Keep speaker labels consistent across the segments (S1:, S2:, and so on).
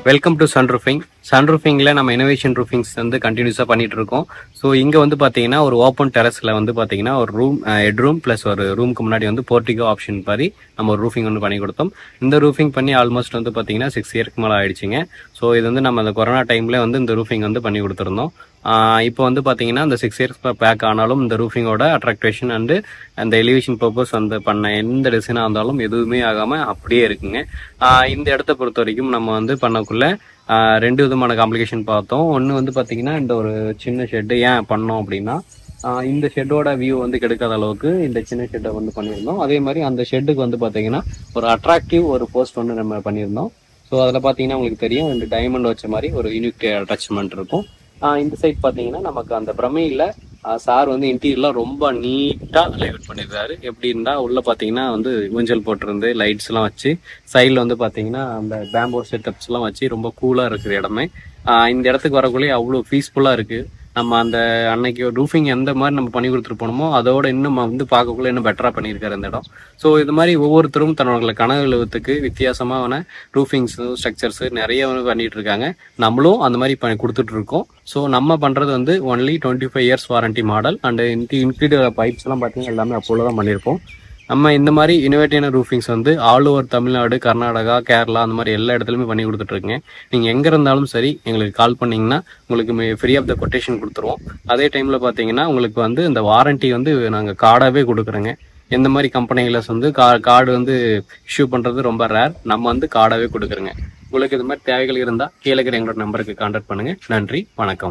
S1: Welcome to Sun roofing Sun ரூஃபிங்கில் நம்ம innovation roofings வந்து கண்டினியூஸாக பண்ணிட்டு இருக்கோம் ஸோ இங்கே வந்து பார்த்தீங்கன்னா ஒரு ஓப்பன் டெரஸில் வந்து பார்த்தீங்கன்னா ஒரு ரூம் ஹெட் ரூம் ப்ளஸ் ஒரு ரூமுக்கு முன்னாடி வந்து போர்ட்டிகோ ஆப்ஷன் மாதிரி நம்ம ஒரு ரூஃபிங் வந்து பண்ணி கொடுத்தோம் இந்த ரூஃபிங் பண்ணி ஆல்மோஸ்ட் வந்து பார்த்தீங்கன்னா சிக்ஸ் இயர்க்கு மேலே ஆயிடுச்சுங்க ஸோ இது வந்து நம்ம அந்த கொரோனா டைமில் வந்து இந்த ரூஃபிங் வந்து பண்ணி கொடுத்துருந்தோம் ஆஹ் இப்போ வந்து பார்த்தீங்கன்னா இந்த சிக்ஸ் இயர்ஸ் பேக் ஆனாலும் இந்த ரூஃபிங்கோட அட்ராக்டேஷன் அண்டு அந்த எலிவேஷன் பர்பஸ் வந்து பண்ண எந்த டிசைனாக இருந்தாலும் எதுவுமே ஆகாமல் அப்படியே இருக்குங்க ஆஹ் இந்த இடத்த பொறுத்த வரைக்கும் நம்ம வந்து பண்ணக்குள்ள ஆஹ் ரெண்டு விதமான காம்ப்ளிகேஷன் பார்த்தோம் ஒன்று வந்து பார்த்தீங்கன்னா இந்த ஒரு சின்ன ஷெட்டு ஏன் பண்ணோம் அப்படின்னா ஆஹ் இந்த ஷெட்டோட வியூ வந்து கெடுக்காத அளவுக்கு இந்த சின்ன ஷெட்டை வந்து பண்ணியிருந்தோம் அதே மாதிரி அந்த ஷெட்டுக்கு வந்து பார்த்தீங்கன்னா ஒரு அட்ராக்டிவ் ஒரு போஸ்ட் வந்து நம்ம பண்ணியிருந்தோம் ஸோ அதில் பார்த்தீங்கன்னா உங்களுக்கு தெரியும் ரெண்டு டைமண்ட் வச்ச மாதிரி ஒரு யூனிக் அட்டாச்மெண்ட் இருக்கும் ஆஹ் இந்த சைட் பார்த்தீங்கன்னா நமக்கு அந்த பிரமையில் சார் வந்து இன்டீரியர்லாம் ரொம்ப நீட்டாக லைட் பண்ணியிருக்காரு எப்படி இருந்தால் உள்ளே பார்த்தீங்கன்னா வந்து ஊஞ்சல் போட்டிருந்து லைட்ஸ்லாம் வச்சு சைடில் வந்து பார்த்தீங்கன்னா அந்த பேம்போ செட்டப்ஸ்லாம் வச்சு ரொம்ப கூலாக இருக்குது இடமே ஆஹ் இந்த இடத்துக்கு வரக்குள்ளே அவ்வளோ பீஸ்ஃபுல்லாக இருக்குது நம்ம அந்த அன்னைக்கு ரூஃபிங் எந்த மாதிரி நம்ம பண்ணி கொடுத்துட்டு போனோமோ அதோட இன்னும் வந்து பார்க்கக்குள்ள இன்னும் பெட்டராக பண்ணியிருக்காரு இந்த இடம் ஸோ இது மாதிரி ஒவ்வொருத்தரும் தன்னோட கனவு எழுவத்துக்கு வித்தியாசமான ரூஃபிங்ஸ் ஸ்ட்ரக்சர்ஸ் நிறைய வந்து பண்ணிட்டு இருக்காங்க நம்மளும் அந்த மாதிரி பண்ணி கொடுத்துட்டு இருக்கோம் ஸோ நம்ம பண்றது வந்து only twenty five years warranty model and include pipes எல்லாம் பார்த்தீங்கன்னா எல்லாமே அப்போல தான் பண்ணியிருப்போம் நம்ம இந்த மாதிரி இனோவேட்டிவான ரூஃபிங்ஸ் வந்து ஆல் ஓவர் தமிழ்நாடு கர்நாடகா கேரளா அந்த மாதிரி எல்லா இடத்துலையுமே பண்ணி கொடுத்துட்ருக்கேன் நீங்கள் எங்கே இருந்தாலும் சரி எங்களுக்கு கால் பண்ணீங்கன்னா உங்களுக்கு ஃப்ரீ ஆஃப் த கொட்டேஷன் கொடுத்துருவோம் அதே டைமில் பார்த்தீங்கன்னா உங்களுக்கு வந்து இந்த வாரண்டி வந்து நாங்கள் கார்டாகவே கொடுக்குறோங்க எந்த மாதிரி கம்பெனிகளை வந்து கா கார்டு வந்து இஷ்யூ பண்ணுறது ரொம்ப ரேர் நம்ம வந்து கார்டாகவே கொடுக்குறோங்க உங்களுக்கு இது மாதிரி தேவைகள் இருந்தால் கீழே இருக்கிற எங்களோட நம்பருக்கு கான்டாக்ட் பண்ணுங்கள் நன்றி வணக்கம்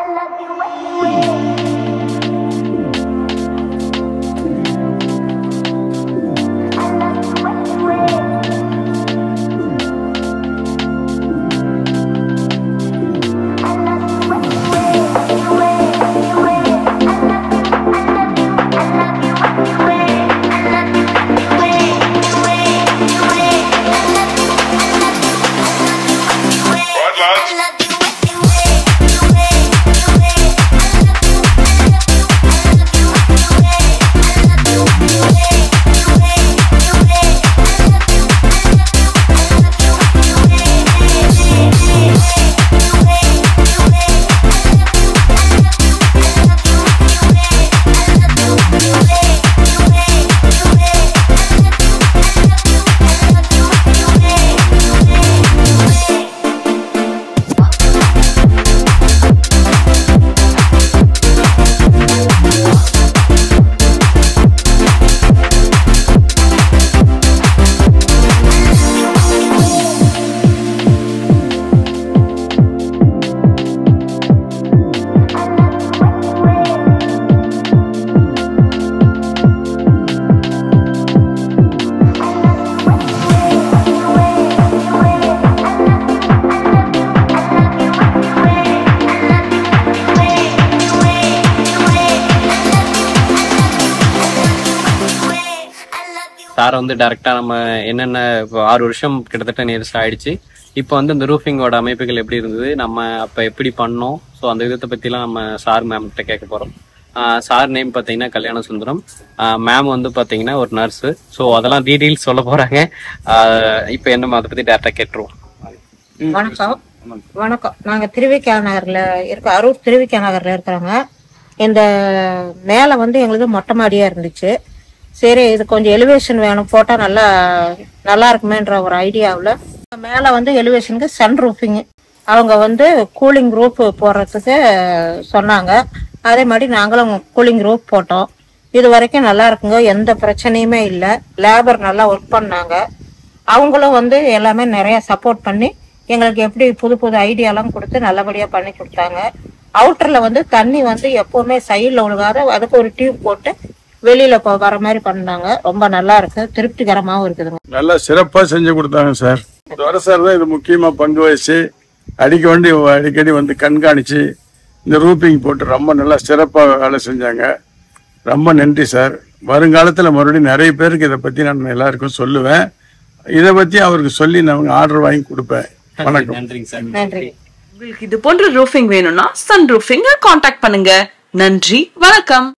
S2: Right, lads?
S1: சார் வந்து டைரக்டா நம்ம என்னென்ன இப்போ ஆறு வருஷம் கிட்டத்தட்ட நேரஸ்ட் ஆயிடுச்சு இப்போ வந்து இந்த ரூஃபிங்கோட அமைப்புகள் எப்படி இருந்தது நம்ம அப்போ எப்படி பண்ணோம் ஸோ அந்த விதத்தை பற்றிலாம் நம்ம சார் மேம் கிட்ட கேட்க போகிறோம் சார் நேம் பார்த்தீங்கன்னா கல்யாண சுந்தரம் மேம் வந்து பார்த்தீங்கன்னா ஒரு நர்ஸு ஸோ அதெல்லாம் டீட்டெயில்ஸ் சொல்ல போகிறாங்க இப்போ என்ன அதை பற்றி டேரெக்டாக கேட்டுருவோம்
S3: வணக்கம் வணக்கம் நாங்க திருவிக்கா நகர்ல இருக்க அரூர் திருவிக்கா நகர்ல இருக்கிறோங்க இந்த மேல வந்து எங்களுக்கு மொட்டை மாடியா இருந்துச்சு சரி இது கொஞ்சம் எலிவேஷன் வேணும் போட்டா நல்லா நல்லா இருக்குமேன்ற ஒரு ஐடியாவில் மேல வந்து எலிவேஷனுக்கு சன் ரூஃபிங் அவங்க வந்து கூலிங் ரூப் போடுறதுக்கு சொன்னாங்க அதே மாதிரி நாங்களும் கூலிங் ரூப் போட்டோம் இது வரைக்கும் நல்லா இருக்குங்க எந்த பிரச்சனையுமே இல்லை லேபர் நல்லா ஒர்க் பண்ணாங்க அவங்களும் வந்து எல்லாமே நிறைய சப்போர்ட் பண்ணி எங்களுக்கு எப்படி புது புது ஐடியாலாம் கொடுத்து நல்லபடியா பண்ணி கொடுத்தாங்க அவுட்டர்ல வந்து தண்ணி வந்து எப்பவுமே சைடில் ஒழுகாத அதுக்கு ஒரு டியூப் போட்டு வெளியில போ- வர மாதிரி பண்ணாங்க ரொம்ப நல்லா இருக்கு திருப்திகரமாவும் இருக்குதுங்க
S4: நல்லா சிறப்பா செஞ்சு கொடுத்தாங்க சார் துரை சார் தான் இது முக்கியமா பங்கு வகிச்சு அடிக்க வேண்டி அடிக்கடி வந்து கண்காணிச்சு இந்த ரூப்பிங் போட்டு ரொம்ப நல்லா சிறப்பா வேலை செஞ்சாங்க ரொம்ப நன்றி சார் வருங்காலத்துல மறுபடியும் நிறைய பேருக்கு இதை பத்தி நான் எல்லாருக்கும் சொல்லுவேன் இதை பத்தி அவருக்கு சொல்லி நான் ஆர்டர் வாங்கி கொடுப்பேன் வணக்கம்
S1: நன்றிங்க சார்
S3: நன்றி
S5: உங்களுக்கு இது போன்ற ரூஃபிங் வேணும்னா சன் ரூஃபிங்க காண்டாக்ட் பண்ணுங்க நன்றி வணக்கம்